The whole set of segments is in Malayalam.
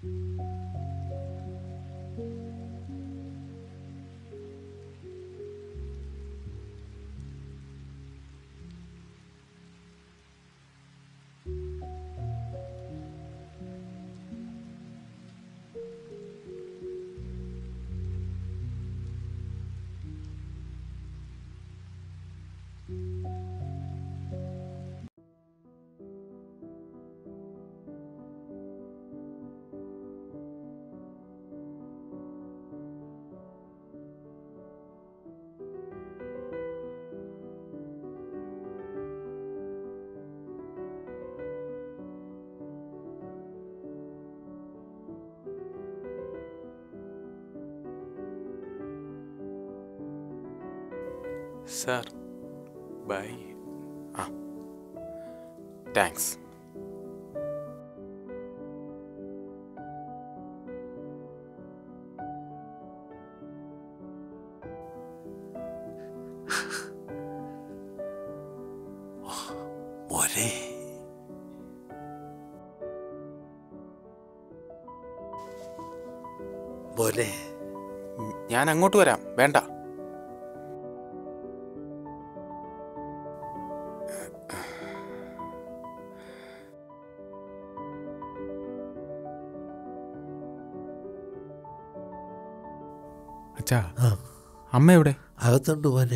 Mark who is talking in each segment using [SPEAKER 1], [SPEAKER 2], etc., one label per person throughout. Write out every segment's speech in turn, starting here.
[SPEAKER 1] സാർ ബൈ ആ താങ്ക്സ്
[SPEAKER 2] മോനെ മോനെ
[SPEAKER 1] ഞാൻ അങ്ങോട്ട് വരാം വേണ്ട അച്ഛാ
[SPEAKER 2] ആ
[SPEAKER 1] അമ്മ എവിടെ
[SPEAKER 2] അകത്തുണ്ട് മോനെ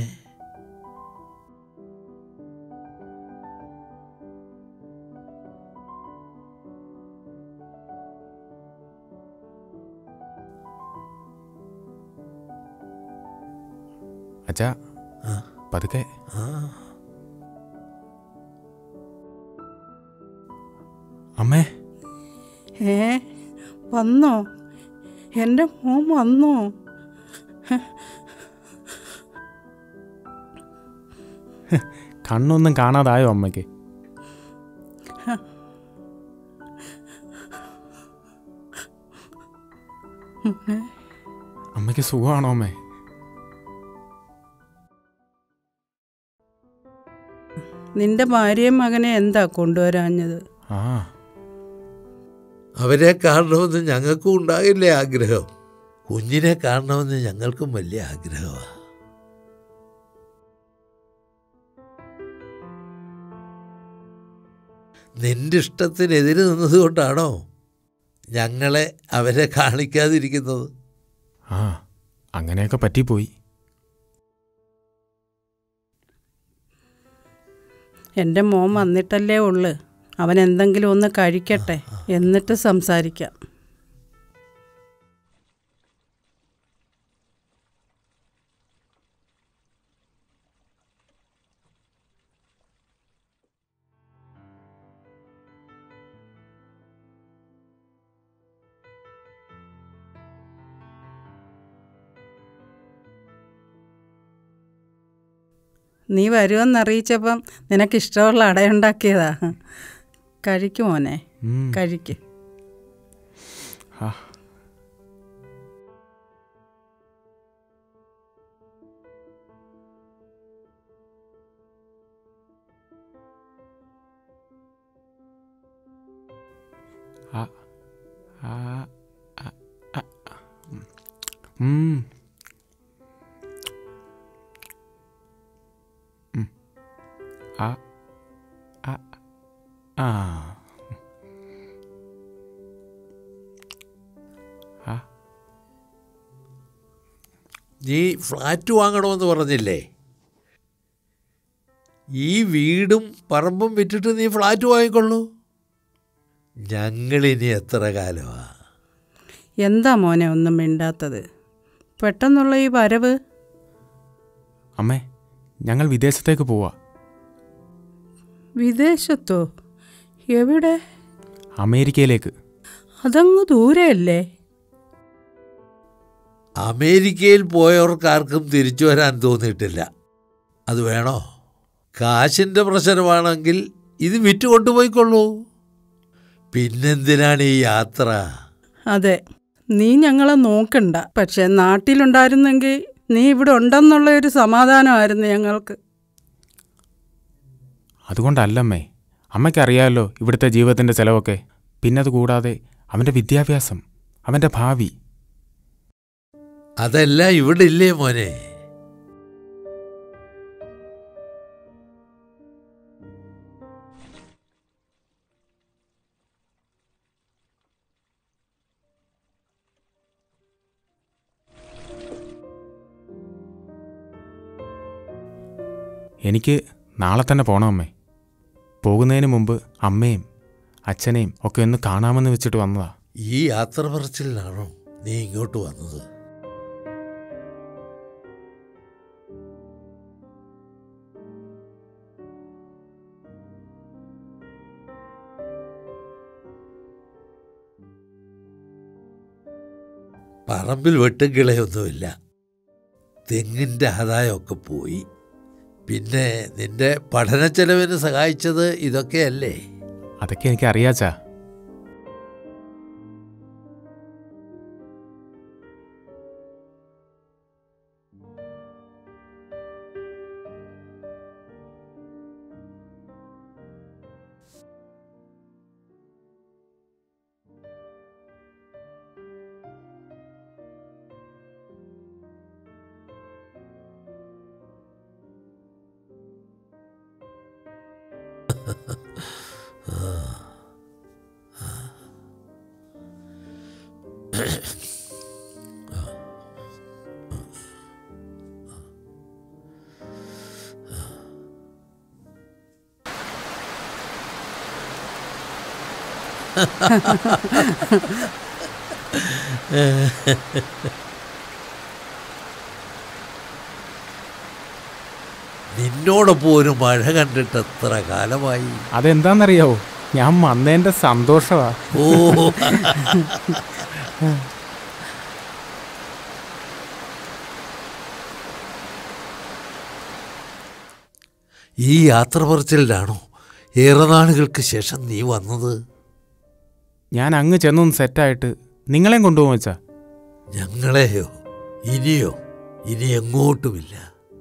[SPEAKER 1] അച്ഛാ
[SPEAKER 2] ആ
[SPEAKER 1] പതുക്കെ
[SPEAKER 2] ആ
[SPEAKER 1] അമ്മേ
[SPEAKER 3] ഏ വന്നോ എൻ്റെ മോൻ വന്നോ
[SPEAKER 1] കണ്ണൊന്നും കാണാതായോ അമ്മയ്ക്ക് അമ്മയ്ക്ക് സുഖമാണോ അമ്മേ
[SPEAKER 3] നിന്റെ ഭാര്യയും മകനെ എന്താ കൊണ്ടുവരാഞ്ഞത്
[SPEAKER 1] ആ
[SPEAKER 2] അവരെ കാണണമെന്ന് ഞങ്ങൾക്കും ഉണ്ടാകില്ലേ ആഗ്രഹം കുഞ്ഞിനെ കാണണമെന്ന് ഞങ്ങൾക്കും വലിയ ആഗ്രഹമാണ് നിന്റെ ഇഷ്ടത്തിനെതിരെ നിന്നതുകൊണ്ടാണോ ഞങ്ങളെ അവരെ കാണിക്കാതിരിക്കുന്നത്
[SPEAKER 1] ആ അങ്ങനെയൊക്കെ പറ്റിപ്പോയി
[SPEAKER 3] എൻ്റെ മോൻ വന്നിട്ടല്ലേ ഉള്ളു അവൻ എന്തെങ്കിലും ഒന്ന് കഴിക്കട്ടെ എന്നിട്ട് സംസാരിക്കാം നീ വരുമെന്നറിയിച്ചപ്പം നിനക്കിഷ്ടമുള്ള അടയുണ്ടാക്കിയതാ കഴിക്കും മോനെ
[SPEAKER 1] ഉം.
[SPEAKER 3] കഴിക്ക്
[SPEAKER 1] ആ ആ ആ ആ ആ ഉം. ഉം. ആ ആ ആ ആ
[SPEAKER 2] നീ ഫ്ലാറ്റ് വാങ്ങണമെന്ന് പറഞ്ഞില്ലേ ഈ വീടും പറമ്പും വിറ്റിട്ട് നീ ഫ്ലാറ്റ് വാങ്ങിക്കൊള്ളൂ ഞങ്ങളിനി എത്ര കാലമാ
[SPEAKER 3] എന്താ മോനെ ഒന്നും മിണ്ടാത്തത് പെട്ടെന്നുള്ള ഈ വരവ്
[SPEAKER 1] അമ്മേ ഞങ്ങൾ വിദേശത്തേക്ക് പോവാ
[SPEAKER 3] വിദേശത്തോ എവിടെ
[SPEAKER 1] അമേരിക്കയിലേക്ക്
[SPEAKER 3] അതങ്ങ് ദൂരെയല്ലേ
[SPEAKER 2] അമേരിക്കയിൽ പോയവർക്കാർക്കും തിരിച്ചു വരാൻ തോന്നിയിട്ടില്ല അത് വേണോ കാശിൻ്റെ പ്രശ്നമാണെങ്കിൽ ഇത് വിറ്റ് കൊണ്ടുപോയിക്കൊള്ളൂ പിന്നെന്തിനാണ് ഈ യാത്ര
[SPEAKER 3] അതെ നീ ഞങ്ങളെ നോക്കണ്ട പക്ഷെ നാട്ടിലുണ്ടായിരുന്നെങ്കിൽ നീ ഇവിടെ ഉണ്ടെന്നുള്ള ഒരു സമാധാനമായിരുന്നു ഞങ്ങൾക്ക്
[SPEAKER 1] അതുകൊണ്ടല്ലമ്മേ അമ്മയ്ക്കറിയാമല്ലോ ഇവിടുത്തെ ജീവിതത്തിൻ്റെ ചിലവൊക്കെ പിന്നെ അത് കൂടാതെ അവൻ്റെ വിദ്യാഭ്യാസം അവൻ്റെ ഭാവി
[SPEAKER 2] അതെല്ലാം ഇവിടെ ഇല്ലേ മോനെ
[SPEAKER 1] എനിക്ക് നാളെ തന്നെ പോണം അമ്മേ പോകുന്നതിന് മുമ്പ് അമ്മയും അച്ഛനെയും ഒക്കെ ഒന്ന് കാണാമെന്ന് വെച്ചിട്ട് വന്നതാ
[SPEAKER 2] ഈ യാത്ര പറച്ചിലാണോ നീ ഇങ്ങോട്ട് വന്നത് പറമ്പിൽ വെട്ടുകിളയൊന്നുമില്ല തെങ്ങിൻ്റെ ആദായമൊക്കെ പോയി പിന്നെ നിന്റെ പഠന ചെലവിന് സഹായിച്ചത് ഇതൊക്കെയല്ലേ
[SPEAKER 1] അതൊക്കെ എനിക്ക് അറിയാച്ചാ
[SPEAKER 2] നിന്നോടൊപ്പം ഒരു മഴ കണ്ടിട്ട് എത്ര കാലമായി
[SPEAKER 1] അതെന്താണെന്നറിയാവോ ഞാൻ വന്നതിൻ്റെ സന്തോഷമാ
[SPEAKER 2] ഓ ഈ യാത്ര പറച്ചിലാണോ ഏറെ നാളുകൾക്ക് ശേഷം നീ വന്നത്
[SPEAKER 1] ഞാൻ അങ്ങ് ചെന്നൊന്ന് സെറ്റായിട്ട് നിങ്ങളെയും കൊണ്ടുപോകും വെച്ചാ
[SPEAKER 2] ഞങ്ങളെയോ ഇനിയോ ഇനി എങ്ങോട്ടുമില്ല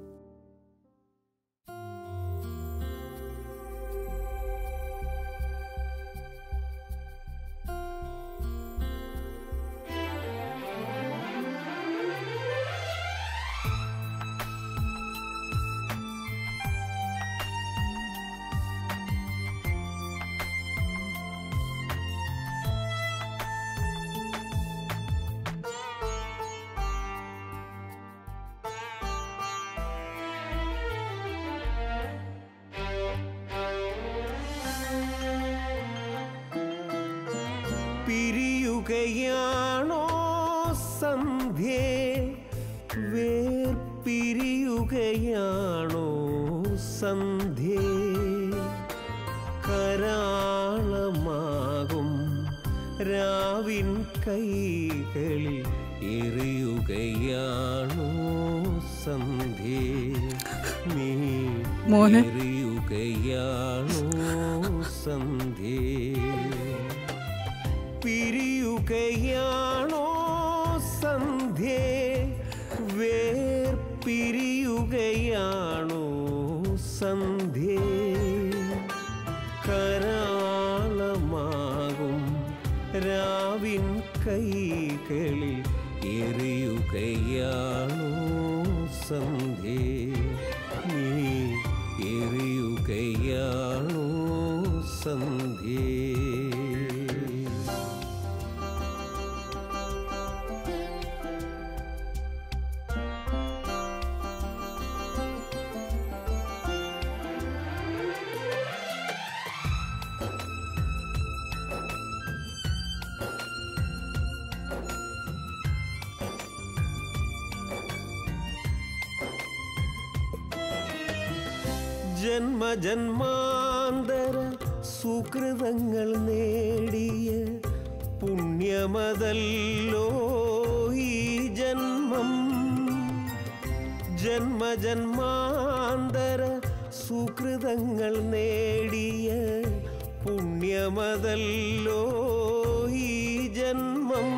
[SPEAKER 4] പിരിയുകയാണോ സന്ധ്യേ വേർപിരിയുകയാണോ സന്ധ്യേ കരാളമാകും രാവിൻ കൈകളിൽ എറിയുകയാണോ സന്ധ്യേ നീ
[SPEAKER 3] മോനെ.
[SPEAKER 4] എറിയുകയാണോ സന്ധ്യേ പിരിയുകയാണോ സന്ധ്യേ വേർപിരിയുകയാണോ സന്ധ്യേ കരാളമാകും രാവിൻ കൈകളിൽ എറിയുകയാണോ സന്ധ്യേ നീ എറിയുകയാണോ സന്ധ്യേ ജന്മജന്മാന്തര സുകൃതങ്ങൾ നേടിയ പുണ്യമതല്ലോ ഈ ജന്മം ജന്മജന്മാന്തര സുകൃതങ്ങൾ നേടിയ പുണ്യമതല്ലോ ഈ ജന്മം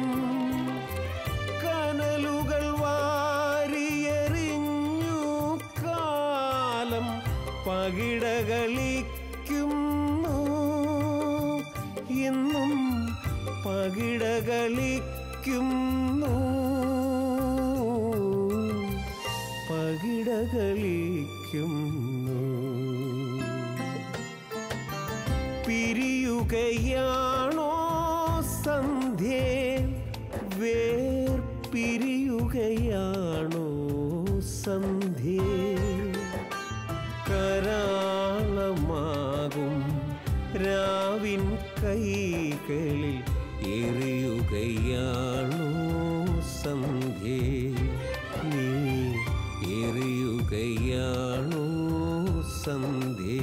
[SPEAKER 4] കനലുകൾ വാരിയെറിഞ്ഞു കാലം പകിടകളിക്കുന്നു ഇന്നും പകിട പകിടകളിക്കുന്നു പകിടകളിക്കുന്നു പിരിയുകയാണോ സന്ധ്യേ വേർ പിരിയുകയാണോ സന്ധ്യേ കരാളമാകും രാവിൻ കൈകളിൽ എറിയുകയാണോ സന്ധ്യേ നീ എറിയുകയാണോ സന്ധ്യേ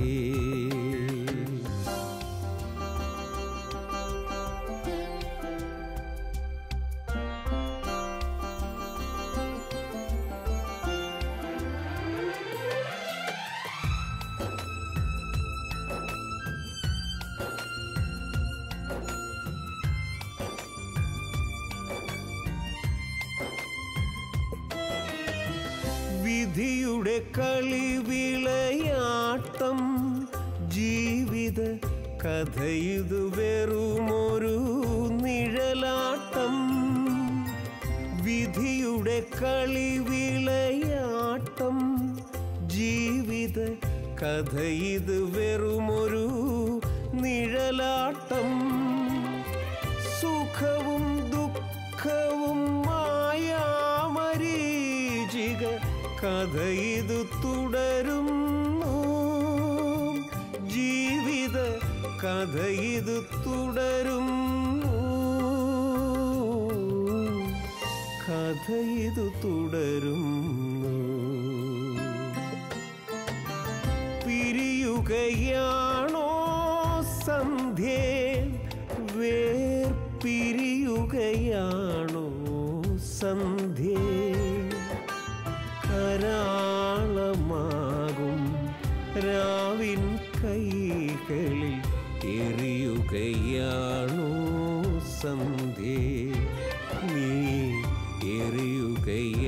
[SPEAKER 4] വിധിയുടെ കളിവിളയാട്ടം ജീവിത കഥയിതു വെറുമൊരു നിഴലാട്ടം വിധിയുടെ കളിവിളയാട്ടം ജീവിത കഥയിത് വെറുമൊരു നിഴലാട്ടം സുഖവും ദുഃഖവും മായാമരീചിക കഥ ഇത് തുടരുന്നു ജീവിത കഥ ഇത് തുടരുന്നു കഥ ഇത് തുടരുന്നു പിരിയുകയാണോ സന്ധ്യേ വേർ പിരിയുകയാണോ സന്ധ്യേ കരാളമാകും രാവിൻ കൈകളിൽ എറിയുകയാണോ സന്ധ്യേ നീ എറിയുകയാണോ